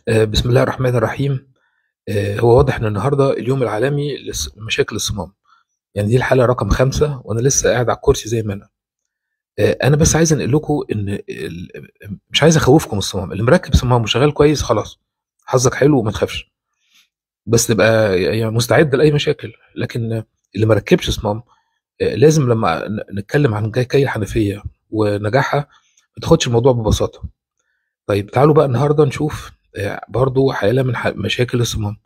آه، بسم الله الرحمن الرحيم آه، هو واضح ان النهارده اليوم العالمي لمشاكل الصمام يعني دي الحلقه رقم خمسة وانا لسه قاعد على الكرسي زي ما انا آه، انا بس عايز انقل لكم ان ال- مش عايز اخوفكم الصمام اللي مركب صمام وشغال كويس خلاص حظك حلو وما تخافش بس تبقى يعني مستعد لاي مشاكل لكن اللي ما ركبش صمام آه، لازم لما ن- نتكلم عن جاي كي الحنفيه ونجاحها ما تاخدش الموضوع ببساطه طيب تعالوا بقى النهارده نشوف آه، برضو حالة من ح- مشاكل الصمام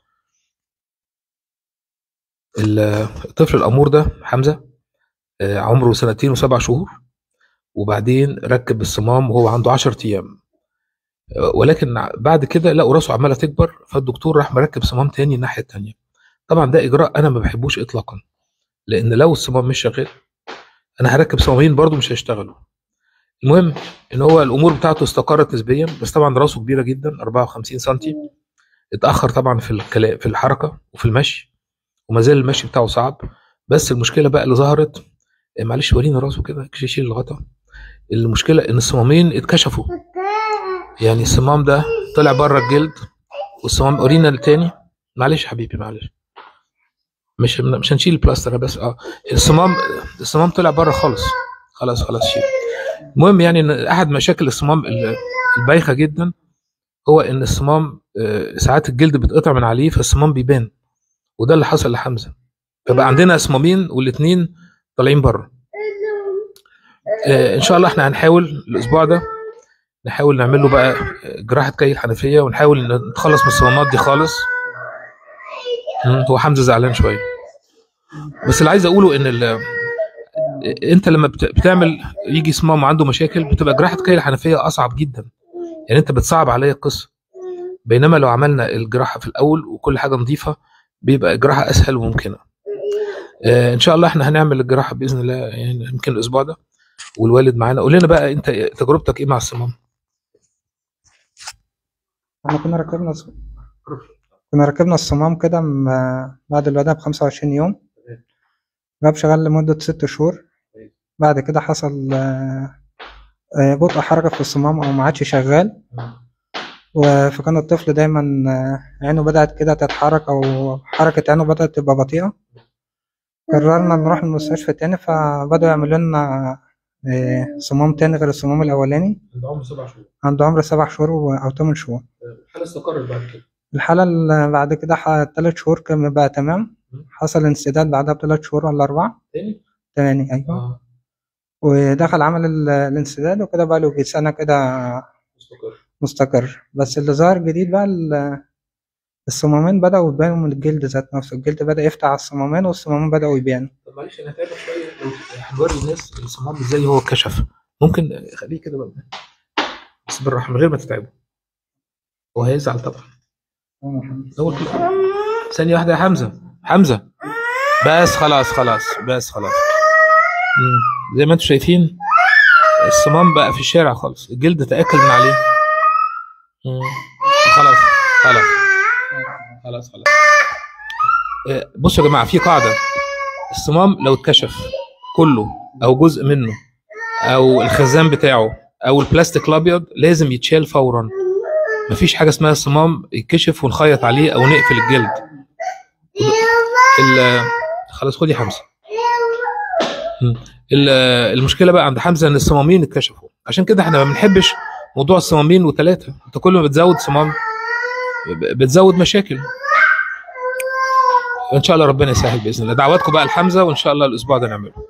ال- الطفل الأمور ده حمزة آه، عمره سنتين وسبع شهور وبعدين ركب الصمام وهو عنده عشر أيام آه، ولكن ع- بعد كده لقوا راسه عمالة تكبر فالدكتور راح مركب صمام تاني الناحية التانية طبعا ده إجراء أنا ما بحبوش إطلاقا لأن لو الصمام مش شغال أنا هركب صمامين برضو مش هيشتغلوا المهم ان هو الامور بتاعته استقرت نسبيا بس طبعا راسه كبيره جدا 54 سنتي اتاخر طبعا في الكلام في الحركه وفي المشي وما زال المشي بتاعه صعب بس المشكله بقى اللي ظهرت إيه، معلش ورينا راسه كده شيل الغطا المشكله ان الصمامين اتكشفوا يعني الصمام ده طلع بره الجلد والصمام ورينا التاني معلش يا حبيبي معلش مش مش هنشيل البلاستر بس اه الصمام الصمام طلع بره خالص خلاص خلاص شيل المهم يعني ان احد مشاكل الصمام ال- البايخه جدا هو ان الصمام آه، ساعات الجلد بيتقطع من عليه فالصمام بيبان وده اللي حصل لحمزه فبقى عندنا صمامين والاثنين طالعين بره آه، ان شاء الله احنا هنحاول الاسبوع ده نحاول نعمل له بقى جراحه كي الحنفيه ونحاول نتخلص من الصمامات دي خالص مم، هو حمزه زعلان شويه بس اللي عايز اقوله ان ال- انت لما بت- بتعمل يجي صمام عنده مشاكل بتبقى جراحه كي الحنفيه اصعب جدا يعني انت بتصعب عليا القصه بينما لو عملنا الجراحه في الاول وكل حاجه نظيفه بيبقى الجراحه اسهل وممكنه آه ان شاء الله احنا هنعمل الجراحه باذن الله يعني يمكن الاسبوع ده والوالد معانا قول لنا بقى انت تجربتك ايه مع الصمام احنا كنا ركبنا الص- كنا ركبنا الصمام كده م- بعد الولادة بخمسة وعشرين يوم جاب شغال لمدة ست شهور بعد كده حصل آه، آه، بطء حركة في الصمام أو ما عادش شغال و- فكان الطفل دايما آه، عينه بدأت كده تتحرك أو حركة عينه بدأت تبقى بطيئة قررنا نروح المستشفى تاني فبدأوا يعملوا لنا آه، صمام تاني غير الصمام الأولاني عند عمر سبع شهور عنده عمر سبع شهور و- أو تمن شهور الحاله استقرت بعد كده الحالة اللي بعد كده ح- تلات شهور كان بقى تمام حصل انسداد بعدها بتلات شهور ولا أربعة تاني تاني أيوة اه ودخل عمل ال- الانسداد وكده بقى له يجي سنة كده مستقر مستقر بس اللي ظهر جديد بقى ال- الصمامين بدأوا يبانوا من الجلد ذات نفسه الجلد بدأ يفتح على الصمامين والصمامين بدأوا يبانوا طب معلش انا هتعبك شويه لو هنوري الناس الصمام ازاي هو اتكشف ممكن خليه كده بقى بس بالراحه من غير ما تتعبه هو هيزعل طبعا هو كده. ثانيه واحده يا حمزه حمزه بس خلاص خلاص بس خلاص مم. زي ما انتم شايفين الصمام بقى في الشارع خالص الجلد تاكل من عليه مم. خلاص خلاص خلاص خلاص آه، بصوا يا جماعه في قاعده الصمام لو اتكشف كله او جزء منه او الخزان بتاعه او البلاستيك الابيض لازم يتشال فورا مفيش حاجه اسمها الصمام يتكشف ونخيط عليه او نقفل الجلد ال- خلاص خد يا حمزه مم. ال- المشكله بقى عند حمزه ان الصمامين اتكشفوا عشان كده احنا ما بنحبش موضوع الصمامين وثلاثه انت كل ما بتزود صمام ب- بتزود مشاكل ان شاء الله ربنا يسهل باذن الله دعواتكم بقى لحمزه وان شاء الله الاسبوع ده نعمله